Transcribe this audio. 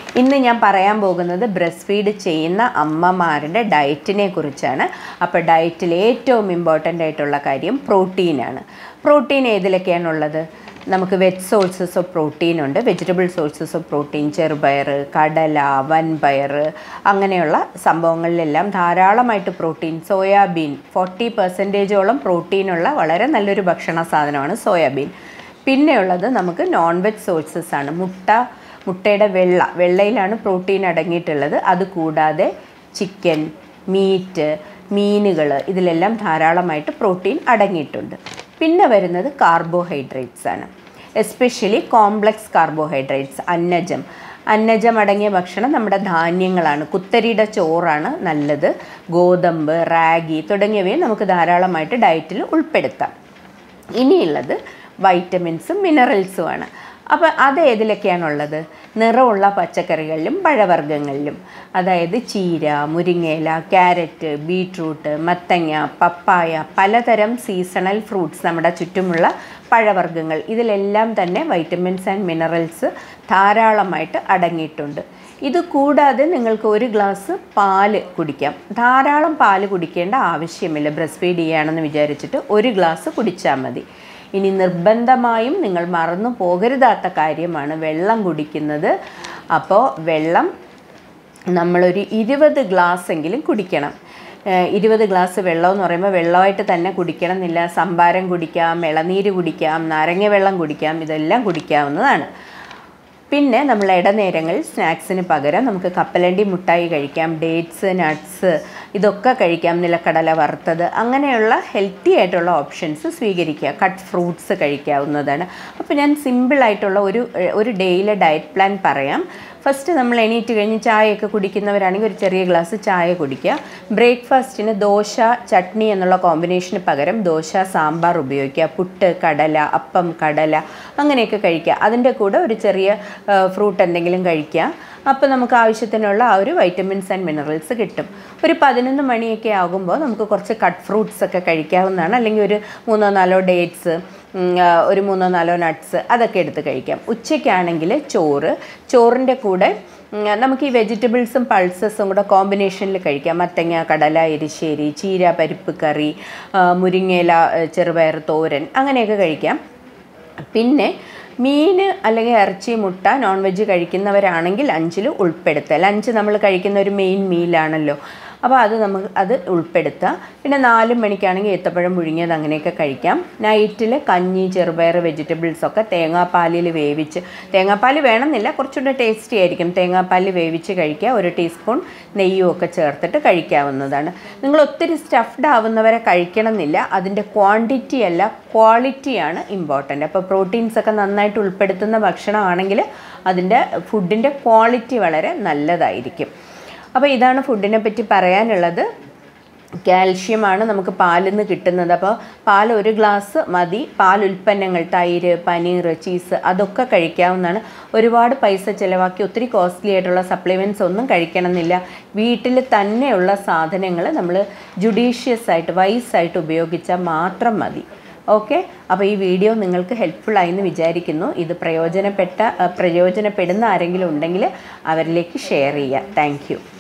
ഇന്ന് ഞാൻ പറയാൻ പോകുന്നത് ബ്രസ്റ്റ് ഫീഡ് ചെയ്യുന്ന അമ്മമാരുടെ ഡയറ്റിനെ കുറിച്ചാണ് അപ്പോൾ ഡയറ്റിൽ ഏറ്റവും ഇമ്പോർട്ടൻ്റ് ആയിട്ടുള്ള കാര്യം പ്രോട്ടീനാണ് പ്രോട്ടീൻ ഏതിലൊക്കെയാണുള്ളത് നമുക്ക് വെജ് സോഴ്സസ് ഓഫ് പ്രോട്ടീൻ ഉണ്ട് വെജിറ്റബിൾ സോഴ്സസ് ഓഫ് പ്രോട്ടീൻ ചെറുപയർ കടല വൻപയർ അങ്ങനെയുള്ള സംഭവങ്ങളിലെല്ലാം ധാരാളമായിട്ട് പ്രോട്ടീൻ സോയാബീൻ ഫോർട്ടി പെർസെൻറ്റേജോളം പ്രോട്ടീനുള്ള വളരെ നല്ലൊരു ഭക്ഷണ സാധനമാണ് സോയാബീൻ പിന്നെയുള്ളത് നമുക്ക് നോൺ വെജ് സോഴ്സസ് ആണ് മുട്ട മുട്ടയുടെ വെള്ള വെള്ളയിലാണ് പ്രോട്ടീൻ അടങ്ങിയിട്ടുള്ളത് അതുകൂടാതെ ചിക്കൻ മീറ്റ് മീനുകൾ ഇതിലെല്ലാം ധാരാളമായിട്ട് പ്രോട്ടീൻ അടങ്ങിയിട്ടുണ്ട് പിന്നെ വരുന്നത് കാർബോഹൈഡ്രേറ്റ്സ് ആണ് എസ്പെഷ്യലി കോംപ്ലക്സ് കാർബോഹൈഡ്രേറ്റ്സ് അന്നജം അന്നജം അടങ്ങിയ ഭക്ഷണം നമ്മുടെ ധാന്യങ്ങളാണ് കുത്തരിയുടെ ചോറാണ് നല്ലത് ഗോതമ്പ് റാഗി തുടങ്ങിയവയെ നമുക്ക് ധാരാളമായിട്ട് ഡയറ്റിൽ ഉൾപ്പെടുത്താം ഇനിയുള്ളത് വൈറ്റമിൻസും മിനറൽസുമാണ് അപ്പോൾ അത് ഏതിലൊക്കെയാണുള്ളത് നിറമുള്ള പച്ചക്കറികളിലും പഴവർഗ്ഗങ്ങളിലും അതായത് ചീര മുരിങ്ങയില ക്യാരറ്റ് ബീട്രൂട്ട് മത്തങ്ങ പപ്പായ പലതരം സീസണൽ ഫ്രൂട്ട്സ് നമ്മുടെ ചുറ്റുമുള്ള പഴവർഗ്ഗങ്ങൾ ഇതിലെല്ലാം തന്നെ വൈറ്റമിൻസ് ആൻഡ് മിനറൽസ് ധാരാളമായിട്ട് അടങ്ങിയിട്ടുണ്ട് ഇത് കൂടാതെ നിങ്ങൾക്ക് ഒരു ഗ്ലാസ് പാല് കുടിക്കാം ധാരാളം പാല് കുടിക്കേണ്ട ആവശ്യമില്ല ബ്രസ്റ്റ് ഫീഡ് ചെയ്യുകയാണെന്ന് വിചാരിച്ചിട്ട് ഒരു ഗ്ലാസ് കുടിച്ചാൽ മതി ഇനി നിർബന്ധമായും നിങ്ങൾ മറന്നു പോകരുതാത്ത കാര്യമാണ് വെള്ളം കുടിക്കുന്നത് അപ്പോൾ വെള്ളം നമ്മളൊരു ഇരുപത് ഗ്ലാസ് എങ്കിലും കുടിക്കണം ഏഹ് ഇരുപത് ഗ്ലാസ് വെള്ളം എന്ന് പറയുമ്പോൾ വെള്ളമായിട്ട് തന്നെ കുടിക്കണം എന്നില്ല സംഭാരം കുടിക്കാം ഇളനീര് കുടിക്കാം നാരങ്ങ വെള്ളം കുടിക്കാം ഇതെല്ലാം കുടിക്കാവുന്നതാണ് പിന്നെ നമ്മൾ ഇടനേരങ്ങളിൽ സ്നാക്സിന് പകരം നമുക്ക് കപ്പലണ്ടി മുട്ടായി കഴിക്കാം ഡേറ്റ്സ് നട്ട്സ് ഇതൊക്കെ കഴിക്കാം നിലക്കടല വറുത്തത് അങ്ങനെയുള്ള ഹെൽത്തി ആയിട്ടുള്ള ഓപ്ഷൻസ് സ്വീകരിക്കുക കട്ട് ഫ്രൂട്ട്സ് കഴിക്കാവുന്നതാണ് അപ്പോൾ ഞാൻ സിമ്പിളായിട്ടുള്ള ഒരു ഒരു ഡേയിലെ ഡയറ്റ് പ്ലാൻ പറയാം ഫസ്റ്റ് നമ്മൾ എണീറ്റ് കഴിഞ്ഞ് ചായയൊക്കെ കുടിക്കുന്നവരാണെങ്കിൽ ഒരു ചെറിയ ഗ്ലാസ് ചായ കുടിക്കുക ബ്രേക്ക്ഫാസ്റ്റിന് ദോശ ചട്നി എന്നുള്ള കോമ്പിനേഷന് പകരം ദോശ സാമ്പാർ ഉപയോഗിക്കുക പുട്ട് കടല അപ്പം കടല അങ്ങനെയൊക്കെ കഴിക്കുക അതിൻ്റെ കൂടെ ഒരു ചെറിയ ഫ്രൂട്ട് എന്തെങ്കിലും കഴിക്കുക അപ്പോൾ നമുക്ക് ആവശ്യത്തിനുള്ള ആ ഒരു വൈറ്റമിൻസ് ആൻഡ് മിനറൽസ് കിട്ടും ഒരു പതിനൊന്ന് മണിയൊക്കെ ആകുമ്പോൾ നമുക്ക് കുറച്ച് കട്ട് ഫ്രൂട്ട്സ് ഒക്കെ കഴിക്കാവുന്നതാണ് അല്ലെങ്കിൽ ഒരു മൂന്നോ നാലോ ഡേറ്റ്സ് ഒരു മൂന്നോ നാലോ നട്ട്സ് അതൊക്കെ എടുത്ത് കഴിക്കാം ഉച്ചയ്ക്കാണെങ്കിൽ ചോറ് ചോറിൻ്റെ കൂടെ നമുക്ക് ഈ വെജിറ്റബിൾസും പൾസസും കൂടെ കോമ്പിനേഷനിൽ കഴിക്കാം മത്തങ്ങ കടല എരിശ്ശേരി ചീര പരിപ്പ് കറി മുരിങ്ങയില ചെറുപയർ തോരൻ അങ്ങനെയൊക്കെ കഴിക്കാം പിന്നെ മീൻ അല്ലെങ്കിൽ ഇറച്ചി മുട്ട നോൺ വെജ് കഴിക്കുന്നവരാണെങ്കിൽ ലഞ്ചിൽ ഉൾപ്പെടുത്തുക ലഞ്ച് നമ്മൾ കഴിക്കുന്ന ഒരു മെയിൻ മീലാണല്ലോ അപ്പോൾ അത് നമുക്ക് അത് ഉൾപ്പെടുത്തുക പിന്നെ നാല് മണിക്കാണെങ്കിൽ ഏത്തപ്പഴം പുഴുങ്ങിയത് അങ്ങനെയൊക്കെ കഴിക്കാം നൈറ്റിൽ കഞ്ഞി ചെറുപയർ വെജിറ്റബിൾസ് ഒക്കെ തേങ്ങാപ്പാലിൽ വേവിച്ച് തേങ്ങാപ്പാൽ വേണമെന്നില്ല കുറച്ചുകൂടെ ടേസ്റ്റി ആയിരിക്കും തേങ്ങാപ്പാലിൽ വേവിച്ച് കഴിക്കുക ഒരു ടീസ്പൂൺ നെയ്യും ഒക്കെ ചേർത്തിട്ട് കഴിക്കാവുന്നതാണ് നിങ്ങൾ ഒത്തിരി സ്റ്റഫ്ഡ് ആവുന്നവരെ കഴിക്കണമെന്നില്ല അതിൻ്റെ ക്വാണ്ടിറ്റി അല്ല ക്വാളിറ്റിയാണ് ഇമ്പോർട്ടൻ്റ് അപ്പോൾ പ്രോട്ടീൻസ് ഒക്കെ നന്നായിട്ട് ഉൾപ്പെടുത്തുന്ന ഭക്ഷണമാണെങ്കിൽ അതിൻ്റെ ഫുഡിൻ്റെ ക്വാളിറ്റി വളരെ നല്ലതായിരിക്കും അപ്പോൾ ഇതാണ് ഫുഡിനെ പറ്റി പറയാനുള്ളത് കാൽഷ്യമാണ് നമുക്ക് പാലിൽ നിന്ന് കിട്ടുന്നത് അപ്പോൾ പാൽ ഒരു ഗ്ലാസ് മതി പാൽ ഉൽപ്പന്നങ്ങൾ തൈര് പനീർ ചീസ് അതൊക്കെ കഴിക്കാവുന്നതാണ് ഒരുപാട് പൈസ ചിലവാക്കി ഒത്തിരി കോസ്റ്റ്ലി ആയിട്ടുള്ള സപ്ലിമെൻറ്റ്സ് ഒന്നും കഴിക്കണമെന്നില്ല വീട്ടിൽ തന്നെയുള്ള സാധനങ്ങൾ നമ്മൾ ജുഡീഷ്യസ് ആയിട്ട് വൈസായിട്ട് ഉപയോഗിച്ചാൽ മാത്രം മതി ഓക്കെ അപ്പോൾ ഈ വീഡിയോ നിങ്ങൾക്ക് ഹെൽപ്ഫുൾ ആയെന്ന് വിചാരിക്കുന്നു ഇത് പ്രയോജനപ്പെട്ട പ്രയോജനപ്പെടുന്ന ആരെങ്കിലും ഉണ്ടെങ്കിൽ അവരിലേക്ക് ഷെയർ ചെയ്യുക താങ്ക്